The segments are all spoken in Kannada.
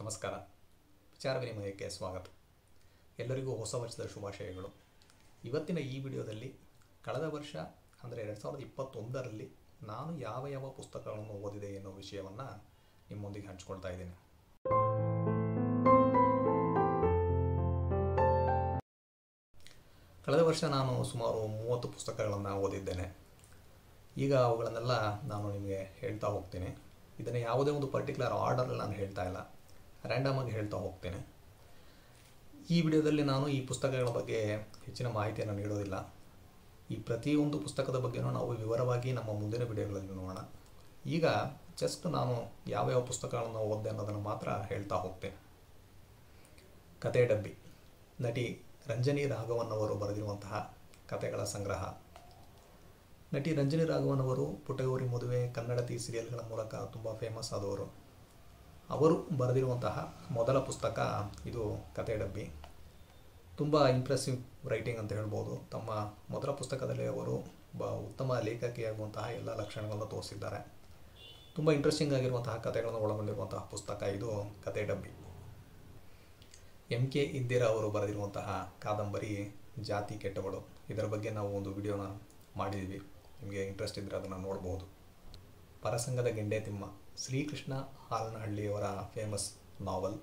ನಮಸ್ಕಾರ ವಿಚಾರ ವಿನಿಮಯಕ್ಕೆ ಸ್ವಾಗತ ಎಲ್ಲರಿಗೂ ಹೊಸ ವರ್ಷದ ಶುಭಾಶಯಗಳು ಇವತ್ತಿನ ಈ ವಿಡಿಯೋದಲ್ಲಿ ಕಳೆದ ವರ್ಷ ಅಂದರೆ ಎರಡು ಸಾವಿರದ ಇಪ್ಪತ್ತೊಂದರಲ್ಲಿ ನಾನು ಯಾವ ಯಾವ ಪುಸ್ತಕಗಳನ್ನು ಓದಿದೆ ಎನ್ನುವ ವಿಷಯವನ್ನು ನಿಮ್ಮೊಂದಿಗೆ ಹಂಚ್ಕೊಳ್ತಾ ಇದ್ದೀನಿ ಕಳೆದ ವರ್ಷ ನಾನು ಸುಮಾರು ಮೂವತ್ತು ಪುಸ್ತಕಗಳನ್ನು ಓದಿದ್ದೇನೆ ಈಗ ಅವುಗಳನ್ನೆಲ್ಲ ನಾನು ನಿಮಗೆ ಹೇಳ್ತಾ ಹೋಗ್ತೀನಿ ಇದನ್ನು ಯಾವುದೇ ಒಂದು ಪರ್ಟಿಕ್ಯುಲರ್ ಆರ್ಡರಲ್ಲಿ ನಾನು ಹೇಳ್ತಾ ಇಲ್ಲ ರ್ಯಾಂಡಮ್ ಆಗಿ ಹೇಳ್ತಾ ಹೋಗ್ತೇನೆ ಈ ವಿಡಿಯೋದಲ್ಲಿ ನಾನು ಈ ಪುಸ್ತಕಗಳ ಬಗ್ಗೆ ಹೆಚ್ಚಿನ ಮಾಹಿತಿಯನ್ನು ನೀಡೋದಿಲ್ಲ ಈ ಪ್ರತಿಯೊಂದು ಪುಸ್ತಕದ ಬಗ್ಗೆನೂ ನಾವು ವಿವರವಾಗಿ ನಮ್ಮ ಮುಂದಿನ ವಿಡಿಯೋಗಳಲ್ಲಿ ನೋಡೋಣ ಈಗ ಜಸ್ಟ್ ನಾನು ಯಾವ ಯಾವ ಪುಸ್ತಕಗಳನ್ನು ಓದಿದೆ ಅನ್ನೋದನ್ನು ಮಾತ್ರ ಹೇಳ್ತಾ ಹೋಗ್ತೇನೆ ಕತೆ ಡಬ್ಬಿ ನಟಿ ರಂಜನಿ ರಾಘವನ್ ಅವರು ಬರೆದಿರುವಂತಹ ಕತೆಗಳ ಸಂಗ್ರಹ ನಟಿ ರಂಜನಿ ರಾಘವನ್ ಅವರು ಪುಟಗೌರಿ ಮದುವೆ ಕನ್ನಡತಿ ಸೀರಿಯಲ್ಗಳ ಮೂಲಕ ತುಂಬ ಫೇಮಸ್ ಆದವರು ಅವರು ಬರೆದಿರುವಂತಹ ಮೊದಲ ಪುಸ್ತಕ ಇದು ಕತೆ ಡಬ್ಬಿ ತುಂಬ ಇಂಪ್ರೆಸಿವ್ ರೈಟಿಂಗ್ ಅಂತ ಹೇಳ್ಬೋದು ತಮ್ಮ ಮೊದಲ ಪುಸ್ತಕದಲ್ಲಿ ಅವರು ಬ ಉತ್ತಮ ಲೇಖಕಿಯಾಗುವಂತಹ ಎಲ್ಲ ಲಕ್ಷಣಗಳನ್ನು ತೋರಿಸಿದ್ದಾರೆ ತುಂಬ ಇಂಟ್ರೆಸ್ಟಿಂಗ್ ಆಗಿರುವಂತಹ ಕಥೆಗಳನ್ನು ಒಳಗೊಂಡಿರುವಂತಹ ಪುಸ್ತಕ ಇದು ಕತೆ ಡಬ್ಬಿ ಎಂ ಕೆ ಇಂದಿರಾ ಅವರು ಬರೆದಿರುವಂತಹ ಕಾದಂಬರಿ ಜಾತಿ ಕೆಟ್ಟವಳು ಇದರ ಬಗ್ಗೆ ನಾವು ಒಂದು ವಿಡಿಯೋನ ಮಾಡಿದ್ವಿ ನಿಮಗೆ ಇಂಟ್ರೆಸ್ಟ್ ಇದ್ದರೆ ಅದನ್ನು ನೋಡ್ಬೋದು ಪರಸಂಗದ ಗೆಂಡೆ ತಿಮ್ಮ ಶ್ರೀಕೃಷ್ಣ ಹಾಲನಹಳ್ಳಿಯವರ ಫೇಮಸ್ ನಾವಲ್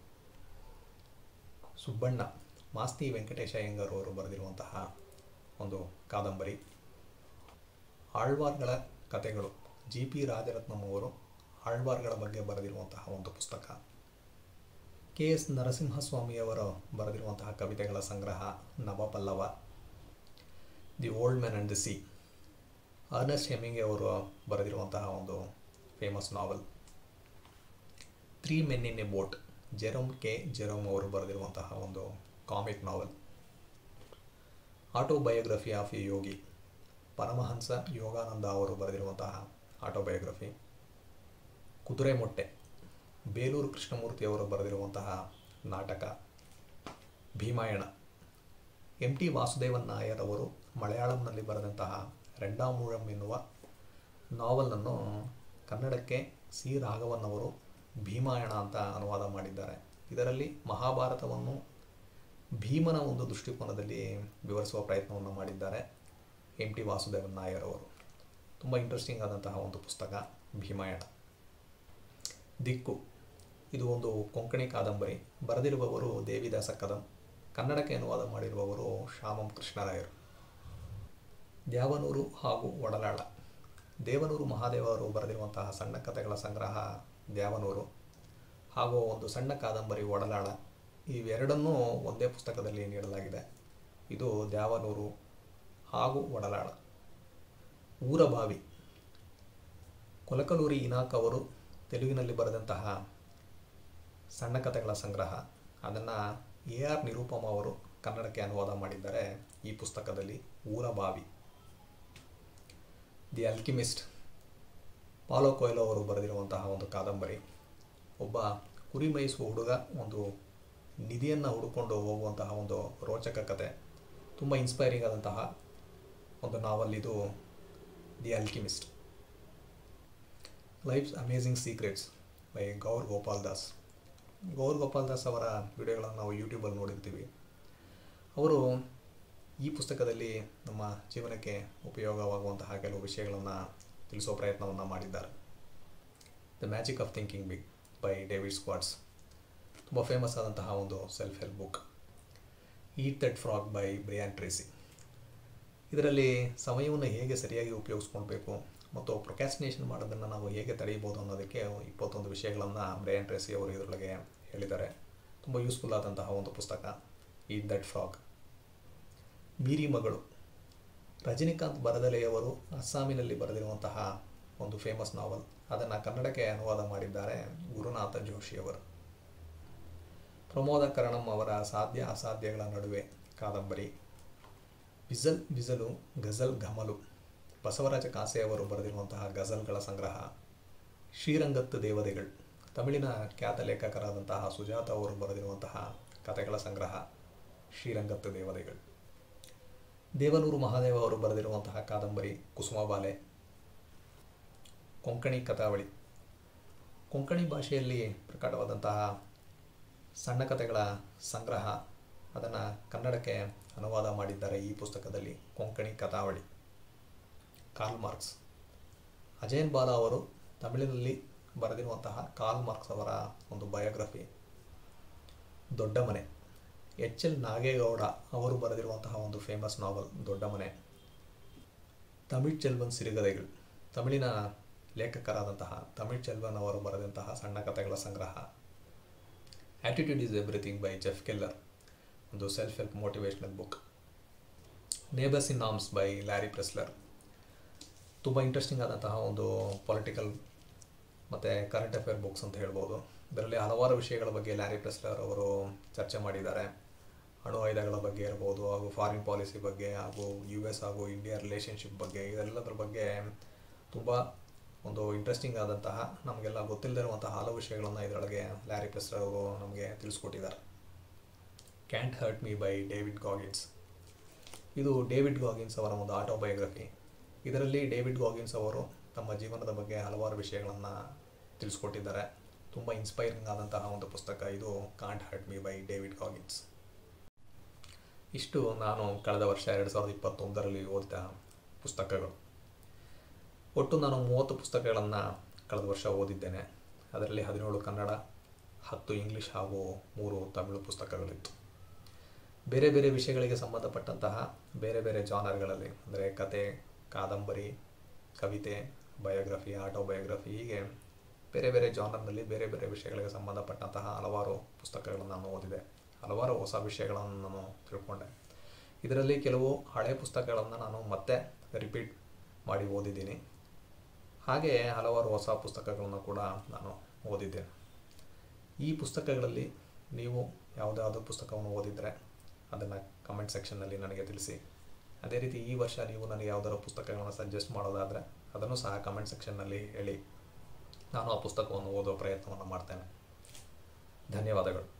ಸುಬ್ಬಣ್ಣ ಮಾಸ್ತಿ ವೆಂಕಟೇಶ ಅಯ್ಯಂಗಾರ್ ಅವರು ಬರೆದಿರುವಂತಹ ಒಂದು ಕಾದಂಬರಿ ಆಳ್ವಾರ್ಗಳ ಕಥೆಗಳು ಜಿ ಪಿ ರಾಜರತ್ನಂ ಅವರು ಆಳ್ವಾರ್ಗಳ ಬಗ್ಗೆ ಬರೆದಿರುವಂತಹ ಒಂದು ಪುಸ್ತಕ ಕೆ ಎಸ್ ನರಸಿಂಹಸ್ವಾಮಿಯವರು ಬರೆದಿರುವಂತಹ ಕವಿತೆಗಳ ಸಂಗ್ರಹ Navapallava the old man and the sea Ernest Hemingway ಅವರು ಬರೆದಿರುವಂತಹ ಒಂದು famous novel three men in a boat Jerome K Jerome ಅವರು ಬರೆದಿರುವಂತಹ ಒಂದು comic novel autobiography of a yogi Paramahansa Yogananda ಅವರು ಬರೆದಿರುವಂತಹ ಆಟೋಬಯೋಗ್ರಫಿ ಕುದುರೆ ಮೊಟ್ಟೆ ಬೇಲೂರು ಕೃಷ್ಣಮೂರ್ತಿ ಅವರು ಬರೆದಿರುವಂತಹ ನಾಟಕ ಭೀಮಾಯಣ ಎಂ ಟಿ ವಾಸುದೇವನ್ ನಾಯರ್ ಅವರು ಮಲಯಾಳಂನಲ್ಲಿ ಬರೆದಂತಹ ರೆಂಡಾಮೂಳಂ ಎನ್ನುವ ನಾವಲನ್ನು ಕನ್ನಡಕ್ಕೆ ಸಿ ರಾಘವನ್ ಅವರು ಭೀಮಾಯಣ ಅಂತ ಅನುವಾದ ಮಾಡಿದ್ದಾರೆ ಇದರಲ್ಲಿ ಮಹಾಭಾರತವನ್ನು ಭೀಮನ ಒಂದು ದೃಷ್ಟಿಕೋನದಲ್ಲಿ ವಿವರಿಸುವ ಪ್ರಯತ್ನವನ್ನು ಮಾಡಿದ್ದಾರೆ ಎಂ ಟಿ ವಾಸುದೇವನ್ ನಾಯರ್ ಅವರು ತುಂಬ ಇಂಟ್ರೆಸ್ಟಿಂಗ್ ಆದಂತಹ ಒಂದು ಪುಸ್ತಕ ಭೀಮಾಯಣ ದಿಕ್ಕು ಇದು ಒಂದು ಕೊಂಕಣಿ ಕಾದಂಬರಿ ಬರೆದಿರುವವರು ದೇವಿದಾಸ ಕದಂ ಕನ್ನಡಕ್ಕೆ ಅನುವಾದ ಮಾಡಿರುವವರು ಶ್ಯಾಮಂ ಕೃಷ್ಣರಾಯರು ದ್ಯಾವನೂರು ಹಾಗೂ ಒಡಲಾಳ ದೇವನೂರು ಮಹಾದೇವ ಅವರು ಬರೆದಿರುವಂತಹ ಸಣ್ಣ ಕಥೆಗಳ ಸಂಗ್ರಹ ದ್ಯಾವನೂರು ಹಾಗೂ ಒಂದು ಸಣ್ಣ ಕಾದಂಬರಿ ಒಡಲಾಳ ಇವೆರಡನ್ನೂ ಒಂದೇ ಪುಸ್ತಕದಲ್ಲಿ ನೀಡಲಾಗಿದೆ ಇದು ದ್ಯಾವನೂರು ಹಾಗೂ ಒಡಲಾಳ ಊರಬಾವಿ ಕೊಲಕಲೂರಿ ಇನಾಕ್ ಅವರು ತೆಲುಗಿನಲ್ಲಿ ಬರೆದಂತಹ ಸಣ್ಣ ಕಥೆಗಳ ಸಂಗ್ರಹ ಅದನ್ನು ಎ ಆರ್ ನಿರೂಪಮ ಅವರು ಕನ್ನಡಕ್ಕೆ ಅನುವಾದ ಮಾಡಿದ್ದಾರೆ ಈ ಪುಸ್ತಕದಲ್ಲಿ Oorabavi the alchemist Paulo Coelho ಅವರು ಬರೆದಿರುವಂತಹ ಒಂದು ಕಾದಂಬರಿ ಒಬ್ಬ ಕುರಿ ಮೇಯಿಸುವ ಹುಡುಗ ಒಂದು ನಿಧಿಯನ್ನು ಹುಡುಕೊಂಡು ಹೋಗುವಂತಹ ಒಂದು ರೋಚಕ ಕತೆ ತುಂಬ ಇನ್ಸ್ಪೈರಿಂಗ್ ಆದಂತಹ ಒಂದು ನಾವಲ್ ಇದು the alchemist life's amazing secrets by Gaur Gopal Das Gaur Gopal Das ಅವರ ವಿಡಿಯೋಗಳನ್ನು ನಾವು ಯೂಟ್ಯೂಬಲ್ಲಿ ನೋಡಿರ್ತೀವಿ ಅವರು ಈ ಪುಸ್ತಕದಲ್ಲಿ ನಮ್ಮ ಜೀವನಕ್ಕೆ ಉಪಯೋಗವಾಗುವಂತಹ ಕೆಲವು ವಿಷಯಗಳನ್ನು ತಿಳಿಸೋ ಪ್ರಯತ್ನವನ್ನು ಮಾಡಿದ್ದಾರೆ the magic of thinking big by David Schwartz ತುಂಬ ಫೇಮಸ್ ಆದಂತಹ ಒಂದು self help book eat that frog by Brian Tracy ಇದರಲ್ಲಿ ಸಮಯವನ್ನು ಹೇಗೆ ಸರಿಯಾಗಿ ಉಪಯೋಗಿಸ್ಕೊಳ್ಬೇಕು ಮತ್ತು ಪ್ರೊಕ್ಯಾಸ್ಟಿನೇಷನ್ ಮಾಡೋದನ್ನು ನಾವು ಹೇಗೆ ತಡೆಯಬಹುದು ಅನ್ನೋದಕ್ಕೆ ಇಪ್ಪತ್ತೊಂದು ವಿಷಯಗಳನ್ನು ಬ್ರಿಯಾನ್ ಟ್ರೇಸಿ ಅವರು ಇದರೊಳಗೆ ಹೇಳಿದ್ದಾರೆ ತುಂಬ ಯೂಸ್ಫುಲ್ ಆದಂತಹ ಒಂದು ಪುಸ್ತಕ ಈಟ್ ದಟ್ ಫ್ರಾಗ್ ಮೀರಿ ಮಗಳು ರಜನಿಕಾಂತ್ ಬರದಲೆಯವರು ಅಸ್ಸಾಮಿನಲ್ಲಿ ಬರೆದಿರುವಂತಹ ಒಂದು ಫೇಮಸ್ ನಾವಲ್ ಅದನ್ನು ಕನ್ನಡಕ್ಕೆ ಅನುವಾದ ಮಾಡಿದ್ದಾರೆ ಗುರುನಾಥ ಜೋಶಿಯವರು ಪ್ರಮೋದ ಕರಣಂ ಅವರ ಸಾಧ್ಯ ಅಸಾಧ್ಯಗಳ ನಡುವೆ ಕಾದಂಬರಿ ಬಿಸಲ್ ಬಿಸಲು ಗಜಲ್ ಘಮಲು ಬಸವರಾಜ ಕಾಸೆ ಅವರು ಬರೆದಿರುವಂತಹ ಗಜಲ್ಗಳ ಸಂಗ್ರಹ ಶ್ರೀರಂಗತ್ತು ದೇವತೆಗಳು ತಮಿಳಿನ ಖ್ಯಾತ ಲೇಖಕರಾದಂತಹ ಸುಜಾತ ಅವರು ಬರೆದಿರುವಂತಹ ಕಥೆಗಳ ಸಂಗ್ರಹ ಶ್ರೀರಂಗತ್ತು ದೇವತೆಗಳು ದೇವನೂರು ಮಹಾದೇವ ಅವರು ಬರೆದಿರುವಂತಹ ಕಾದಂಬರಿ ಕುಸುಮಬಾಲೆ ಕೊಂಕಣಿ ಕಥಾವಳಿ ಕೊಂಕಣಿ ಭಾಷೆಯಲ್ಲಿ ಪ್ರಕಟವಾದಂತಹ ಸಣ್ಣ ಕಥೆಗಳ ಸಂಗ್ರಹ ಅದನ್ನು ಕನ್ನಡಕ್ಕೆ ಅನುವಾದ ಮಾಡಿದ್ದಾರೆ ಈ ಪುಸ್ತಕದಲ್ಲಿ ಕೊಂಕಣಿ ಕಥಾವಳಿ ಕಾರ್ಲ್ ಮಾರ್ಕ್ಸ್ ಅಜಯನ್ ಬಾಲ ಅವರು ತಮಿಳಿನಲ್ಲಿ ಬರೆದಿರುವಂತಹ ಕಾರ್ಲ್ ಮಾರ್ಕ್ಸ್ ಅವರ ಒಂದು ಬಯೋಗ್ರಫಿ ದೊಡ್ಡ ಮನೆ ಎಚ್ ಎಲ್ ನಾಗೇಗೌಡ ಅವರು ಬರೆದಿರುವಂತಹ ಒಂದು ಫೇಮಸ್ ನಾವಲ್ ದೊಡ್ಡ ಮನೆ ತಮಿಳ್ ಚೆಲ್ವನ್ ಸಿರಿಗதைಗಳು ತಮಿಳಿನ ಲೇಖಕರಾದಂತಹ ತಮಿಳ್ ಚೆಲ್ವನ್ ಅವರು ಬರೆದಂತಹ ಸಣ್ಣ ಕಥೆಗಳ ಸಂಗ್ರಹ attitude is everything by Jeff Keller ಒಂದು self help motivational book neighbours in arms by Larry Pressler ತುಂಬ ಇಂಟ್ರೆಸ್ಟಿಂಗ್ ಆದಂತಹ ಒಂದು ಪೊಲಿಟಿಕಲ್ ಮತ್ತು ಕರೆಂಟ್ ಅಫೇರ್ ಬುಕ್ಸ್ ಅಂತ ಹೇಳ್ಬೋದು ಇದರಲ್ಲಿ ಹಲವಾರು ವಿಷಯಗಳ ಬಗ್ಗೆ ಲ್ಯಾರಿ ಪ್ರೆಸ್ಲರ್ ಅವರು ಚರ್ಚೆ ಮಾಡಿದ್ದಾರೆ ಅಣು ಆಯುಧಗಳ ಬಗ್ಗೆ ಇರ್ಬೋದು ಹಾಗೂ ಫಾರಿನ್ ಪಾಲಿಸಿ ಬಗ್ಗೆ ಹಾಗೂ ಯು ಎಸ್ ಹಾಗೂ ಇಂಡಿಯಾ ರಿಲೇಷನ್ಶಿಪ್ ಬಗ್ಗೆ ಇದೆಲ್ಲದರ ಬಗ್ಗೆ ತುಂಬ ಒಂದು ಇಂಟ್ರೆಸ್ಟಿಂಗ್ ಆದಂತಹ ನಮಗೆಲ್ಲ ಗೊತ್ತಿಲ್ಲದಿರುವಂತಹ ಹಲವು ವಿಷಯಗಳನ್ನು ಇದರೊಳಗೆ ಲ್ಯಾರಿ ಪ್ರೆಸ್ಲರ್ ಅವರು ನಮಗೆ ತಿಳಿಸ್ಕೊಟ್ಟಿದ್ದಾರೆ can't hurt me by David Goggins ಇದು ಡೇವಿಡ್ ಗಾಗಿನ್ಸ್ ಅವರ ಒಂದು ಆಟೋಬಯೋಗ್ರಫಿ ಇದರಲ್ಲಿ ಡೇವಿಡ್ ಗಾಗಿನ್ಸ್ ಅವರು ತಮ್ಮ ಜೀವನದ ಬಗ್ಗೆ ಹಲವಾರು ವಿಷಯಗಳನ್ನು ತಿಳಿಸ್ಕೊಟ್ಟಿದ್ದಾರೆ ತುಂಬ ಇನ್ಸ್ಪೈರಿಂಗ್ ಆದಂತಹ ಒಂದು ಪುಸ್ತಕ ಇದು can't hurt me by David Goggins ಇಷ್ಟು ನಾನು ಕಳೆದ ವರ್ಷ ಎರಡು ಸಾವಿರದ ಇಪ್ಪತ್ತೊಂದರಲ್ಲಿ ಓದಿದ ಪುಸ್ತಕಗಳು ಒಟ್ಟು ನಾನು ಮೂವತ್ತು ಪುಸ್ತಕಗಳನ್ನು ಕಳೆದ ವರ್ಷ ಓದಿದ್ದೇನೆ ಅದರಲ್ಲಿ ಹದಿನೇಳು ಕನ್ನಡ ಹತ್ತು ಇಂಗ್ಲೀಷ್ ಹಾಗೂ ಮೂರು ತಮಿಳು ಪುಸ್ತಕಗಳಿತ್ತು ಬೇರೆ ಬೇರೆ ವಿಷಯಗಳಿಗೆ ಸಂಬಂಧಪಟ್ಟಂತಹ ಬೇರೆ ಬೇರೆ ಜಾನರ್ಗಳಲ್ಲಿ ಅಂದರೆ ಕತೆ ಕಾದಂಬರಿ ಕವಿತೆ ಬಯೋಗ್ರಫಿ ಆಟೋಬಯೋಗ್ರಫಿ ಹೀಗೆ ಬೇರೆ ಬೇರೆ ಜಾನರ್ನಲ್ಲಿ ಬೇರೆ ಬೇರೆ ವಿಷಯಗಳಿಗೆ ಸಂಬಂಧಪಟ್ಟಂತಹ ಹಲವಾರು ಪುಸ್ತಕಗಳನ್ನು ನಾನು ಓದಿದೆ ಹಲವಾರು ಹೊಸ ವಿಷಯಗಳನ್ನು ನಾನು ತಿಳ್ಕೊಂಡೆ ಇದರಲ್ಲಿ ಕೆಲವು ಹಳೆ ಪುಸ್ತಕಗಳನ್ನು ನಾನು ಮತ್ತೆ ರಿಪೀಟ್ ಮಾಡಿ ಓದಿದ್ದೀನಿ ಹಾಗೆ ಹಲವಾರು ಹೊಸ ಪುಸ್ತಕಗಳನ್ನು ಕೂಡ ನಾನು ಓದಿದ್ದೇನೆ ಈ ಪುಸ್ತಕಗಳಲ್ಲಿ ನೀವು ಯಾವುದಾದ್ರೂ ಪುಸ್ತಕವನ್ನು ಓದಿದರೆ ಅದನ್ನು ಕಮೆಂಟ್ ಸೆಕ್ಷನ್ನಲ್ಲಿ ನನಗೆ ತಿಳಿಸಿ ಅದೇ ರೀತಿ ಈ ವರ್ಷ ನೀವು ನನಗೆ ಯಾವುದಾದ್ರು ಪುಸ್ತಕಗಳನ್ನು ಸಜೆಸ್ಟ್ ಮಾಡೋದಾದರೆ ಅದನ್ನು ಸಹ ಕಮೆಂಟ್ ಸೆಕ್ಷನ್ನಲ್ಲಿ ಹೇಳಿ ನಾನು ಆ ಪುಸ್ತಕವನ್ನು ಓದುವ ಪ್ರಯತ್ನವನ್ನು ಮಾಡ್ತೇನೆ ಧನ್ಯವಾದಗಳು